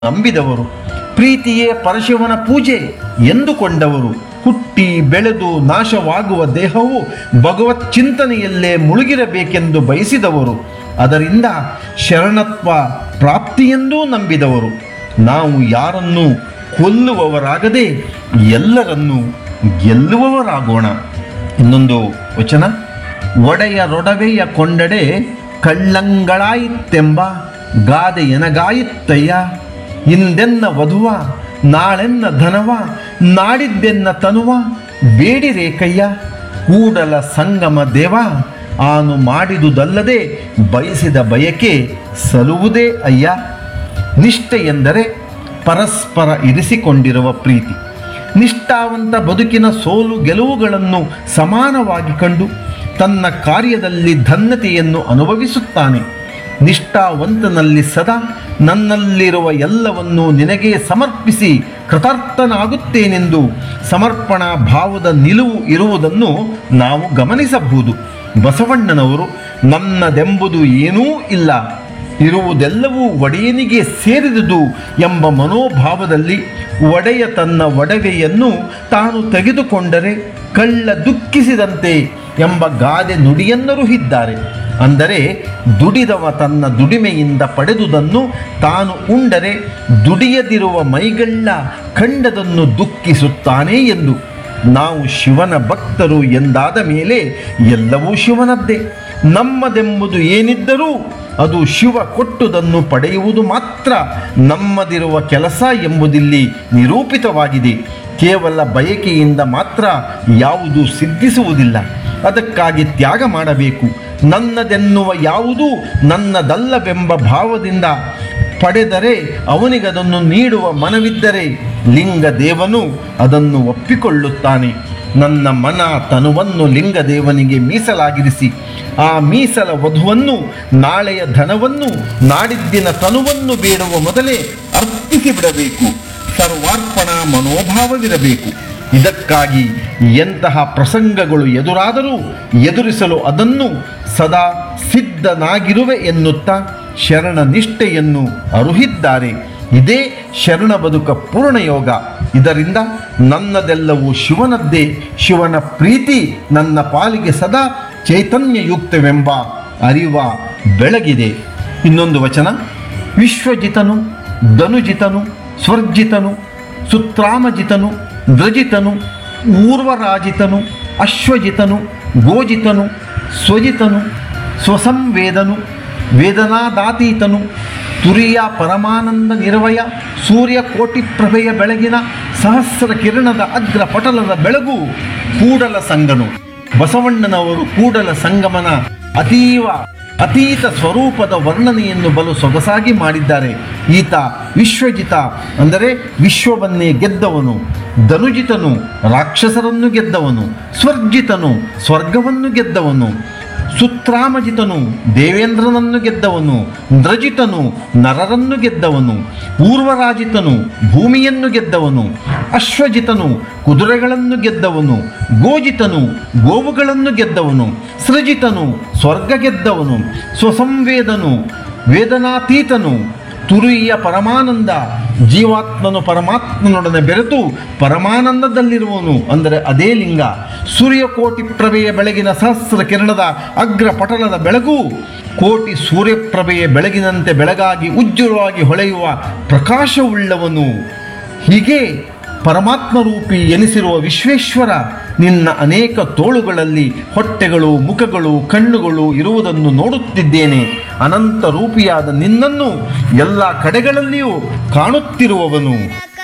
ನಂಬಿದವರು ಪ್ರೀತಿಯೇ ಪರಶಿವನ ಪೂಜೆ ಎಂದುಕೊಂಡವರು ಹುಟ್ಟಿ ಬೆಳೆದು ನಾಶವಾಗುವ ದೇಹವು ಭಗವತ್ ಚಿಂತನೆಯಲ್ಲೇ ಮುಳುಗಿರಬೇಕೆಂದು ಬಯಸಿದವರು ಅದರಿಂದ ಶರಣತ್ವ ಪ್ರಾಪ್ತಿಯೆಂದೂ ನಂಬಿದವರು ನಾವು ಯಾರನ್ನೂ ಕೊಲ್ಲುವವರಾಗದೆ ಎಲ್ಲರನ್ನೂ ಗೆಲ್ಲುವವರಾಗೋಣ ಇನ್ನೊಂದು ವಚನ ಒಡೆಯರೊಡವೆಯ ಕೊಂಡಡೆ ಕಳ್ಳಂಗಳಾಯಿತ್ತೆಂಬ ಗಾದೆ ಎನಗಾಯಿತ್ತಯ್ಯ ಇಂದೆನ್ನ ವಧುವ ನಾಳೆನ್ನ ಧನವ ನಾಡಿದ್ದೆನ್ನ ತನುವ ಬೇಡಿರೇಕಯ್ಯ ಕೂಡಲ ಸಂಗಮ ದೇವ ಆನು ಮಾಡಿದುದಲ್ಲದೆ ಬಯಸಿದ ಬಯಕೆ ಸಲುವುದೇ ಅಯ್ಯ ನಿಷ್ಠೆ ಎಂದರೆ ಪರಸ್ಪರ ಇರಿಸಿಕೊಂಡಿರುವ ಪ್ರೀತಿ ನಿಷ್ಠಾವಂತ ಬದುಕಿನ ಸೋಲು ಗೆಲುವುಗಳನ್ನು ಸಮಾನವಾಗಿ ಕಂಡು ತನ್ನ ಕಾರ್ಯದಲ್ಲಿ ಧನ್ಯತೆಯನ್ನು ಅನುಭವಿಸುತ್ತಾನೆ ನಿಷ್ಠಾವಂತನಲ್ಲಿ ಸದಾ ನನ್ನಲ್ಲಿರುವ ಎಲ್ಲವನ್ನೂ ನಿನಗೆ ಸಮರ್ಪಿಸಿ ಕೃತಾರ್ಥನಾಗುತ್ತೇನೆಂದು ಸಮರ್ಪಣಾ ಭಾವದ ನಿಲುವು ಇರುವುದನ್ನು ನಾವು ಗಮನಿಸಬಹುದು ಬಸವಣ್ಣನವರು ನನ್ನದೆಂಬುದು ಏನೂ ಇಲ್ಲ ಇರುವುದೆಲ್ಲವೂ ಒಡೆಯನಿಗೆ ಸೇರಿದುದು ಎಂಬ ಮನೋಭಾವದಲ್ಲಿ ಒಡೆಯ ತನ್ನ ಒಡವೆಯನ್ನು ತಾನು ತೆಗೆದುಕೊಂಡರೆ ಕಳ್ಳ ದುಃಖಿಸಿದಂತೆ ಎಂಬ ಗಾದೆ ನುಡಿಯನ್ನರುಹಿದ್ದಾರೆ ಅಂದರೆ ದುಡಿದವ ತನ್ನ ದುಡಿಮೆಯಿಂದ ಪಡೆದುದನ್ನು ತಾನು ಉಂಡರೆ ದುಡಿಯದಿರುವ ಮೈಗಳ್ಳ ಕಂಡದನ್ನು ದುಃಖಿಸುತ್ತಾನೆ ಎಂದು ನಾವು ಶಿವನ ಭಕ್ತರು ಎಂದಾದ ಮೇಲೆ ಎಲ್ಲವೂ ಶಿವನದ್ದೇ ನಮ್ಮದೆಂಬುದು ಏನಿದ್ದರೂ ಅದು ಶಿವ ಕೊಟ್ಟುದನ್ನು ಪಡೆಯುವುದು ಮಾತ್ರ ನಮ್ಮದಿರುವ ಕೆಲಸ ಎಂಬುದಿಲ್ಲಿ ನಿರೂಪಿತವಾಗಿದೆ ಕೇವಲ ಬಯಕೆಯಿಂದ ಮಾತ್ರ ಯಾವುದೂ ಸಿದ್ಧಿಸುವುದಿಲ್ಲ ಅದಕ್ಕಾಗಿ ತ್ಯಾಗ ಮಾಡಬೇಕು ನನ್ನದೆನ್ನುವ ಯಾವುದೂ ನನ್ನದಲ್ಲವೆಂಬ ಭಾವದಿಂದ ಪಡೆದರೆ ಅವನಿಗದನ್ನು ನೀಡುವ ಮನವಿದ್ದರೆ ಲಿಂಗ ದೇವನು ಅದನ್ನು ಒಪ್ಪಿಕೊಳ್ಳುತ್ತಾನೆ ನನ್ನ ಮನ ತನುವನ್ನು ಲಿಂಗ ದೇವನಿಗೆ ಮೀಸಲಾಗಿರಿಸಿ ಆ ಮೀಸಲ ವಧುವನ್ನು ನಾಳೆಯ ಧನವನ್ನು ನಾಡಿದ್ದಿನ ತನುವನ್ನು ಬೇಡುವ ಮೊದಲೇ ಅರ್ಪಿಸಿ ಬಿಡಬೇಕು ಸರ್ವಾರ್ಪಣ ಮನೋಭಾವವಿರಬೇಕು ಇದಕ್ಕಾಗಿ ಎಂತಹ ಪ್ರಸಂಗಗಳು ಎದುರಾದರೂ ಎದುರಿಸಲು ಅದನ್ನು ಸದಾ ಸಿದ್ಧನಾಗಿರುವೆ ಎನ್ನುತ್ತಾ ಶರಣ ನಿಷ್ಠೆಯನ್ನು ಅರುಹಿದ್ದಾರೆ ಇದೇ ಶರಣ ಬದುಕ ಪೂರ್ಣಯೋಗ ಇದರಿಂದ ನನ್ನದೆಲ್ಲವೂ ಶಿವನದ್ದೇ ಶಿವನ ಪ್ರೀತಿ ನನ್ನ ಪಾಲಿಗೆ ಸದಾ ಚೈತನ್ಯಯುಕ್ತವೆಂಬ ಅರಿವ ಬೆಳಗಿದೆ ಇನ್ನೊಂದು ವಚನ ವಿಶ್ವಜಿತನು ಧನುಜಿತನು ಸ್ವರ್ಜಿತನು ಸುತ್ರಾಮಜಿತನು ಧ್ರಜಿತನು ಊರ್ವರಾಜಿತನು ಅಶ್ವಜಿತನು ಗೋಜಿತನು ಸ್ವಜಿತನು ಸ್ವಸಂವೇದನು ವೇದನಾದಾತೀತನು ತುರಿಯ ಪರಮಾನಂದ ನಿರ್ವಯ ಸೂರ್ಯ ಕೋಟಿ ಪ್ರಭೆಯ ಬೆಳಗಿನ ಸಹಸ್ರ ಕಿರಣದ ಅಗ್ರ ಪಟಲದ ಬೆಳಗು ಕೂಡಲ ಸಂಗನು ಬಸವಣ್ಣನವರು ಕೂಡಲ ಸಂಗಮನ ಅತೀವ ಅತೀತ ಸ್ವರೂಪದ ವರ್ಣನೆಯನ್ನು ಬಲು ಸೊಗಸಾಗಿ ಮಾಡಿದ್ದಾರೆ ಈತ ವಿಶ್ವಜಿತ ಅಂದರೆ ವಿಶ್ವವನ್ನೇ ಗೆದ್ದವನು ಧನುಜಿತನು ರಾಕ್ಷಸರನ್ನು ಗೆದ್ದವನು ಸ್ವರ್ಜಿತನು ಸ್ವರ್ಗವನ್ನು ಗೆದ್ದವನು ಸುತ್ರಾಮಜಿತನು ದೇವೇಂದ್ರನನ್ನು ಗೆದ್ದವನು ದ್ರಜಿತನು ನರರನ್ನು ಗೆದ್ದವನು ಊರ್ವರಾಜಿತನು ಭೂಮಿಯನ್ನು ಗೆದ್ದವನು ಅಶ್ವಜಿತನು ಕುದುರೆಗಳನ್ನು ಗೆದ್ದವನು ಗೋಜಿತನು ಗೋವುಗಳನ್ನು ಗೆದ್ದವನು ಸೃಜಿತನು ಸ್ವರ್ಗ ಗೆದ್ದವನು ಸ್ವಸಂವೇದನು ವೇದನಾತೀತನು ತುರಿಯ ಪರಮಾನಂದ ಜೀವಾತ್ಮನು ಪರಮಾತ್ಮನೊಡನೆ ಬೆರೆತು ಪರಮಾನಂದದಲ್ಲಿರುವನು ಅಂದರೆ ಅದೇ ಲಿಂಗ ಸೂರ್ಯಕೋಟಿ ಪ್ರಭೆಯ ಬೆಳಗಿನ ಸಹಸ್ರ ಕಿರಣದ ಅಗ್ರ ಪಟಲದ ಬೆಳಗು ಕೋಟಿ ಸೂರ್ಯಪ್ರಭೆಯ ಬೆಳಗಿನಂತೆ ಬೆಳಗಾಗಿ ಉಜ್ವಲವಾಗಿ ಹೊಳೆಯುವ ಪ್ರಕಾಶವುಳ್ಳವನು ಹೀಗೆ ಪರಮಾತ್ಮ ರೂಪಿ ಎನಿಸಿರುವ ವಿಶ್ವೇಶ್ವರ ನಿನ್ನ ಅನೇಕ ತೋಳುಗಳಲ್ಲಿ ಹೊಟ್ಟೆಗಳು ಮುಖಗಳು ಕಣ್ಣುಗಳು ಇರುವುದನ್ನು ನೋಡುತ್ತಿದ್ದೇನೆ ಅನಂತ ರೂಪಿಯಾದ ನಿನ್ನನ್ನು ಎಲ್ಲ ಕಡೆಗಳಲ್ಲಿಯೂ ಕಾಣುತ್ತಿರುವವನು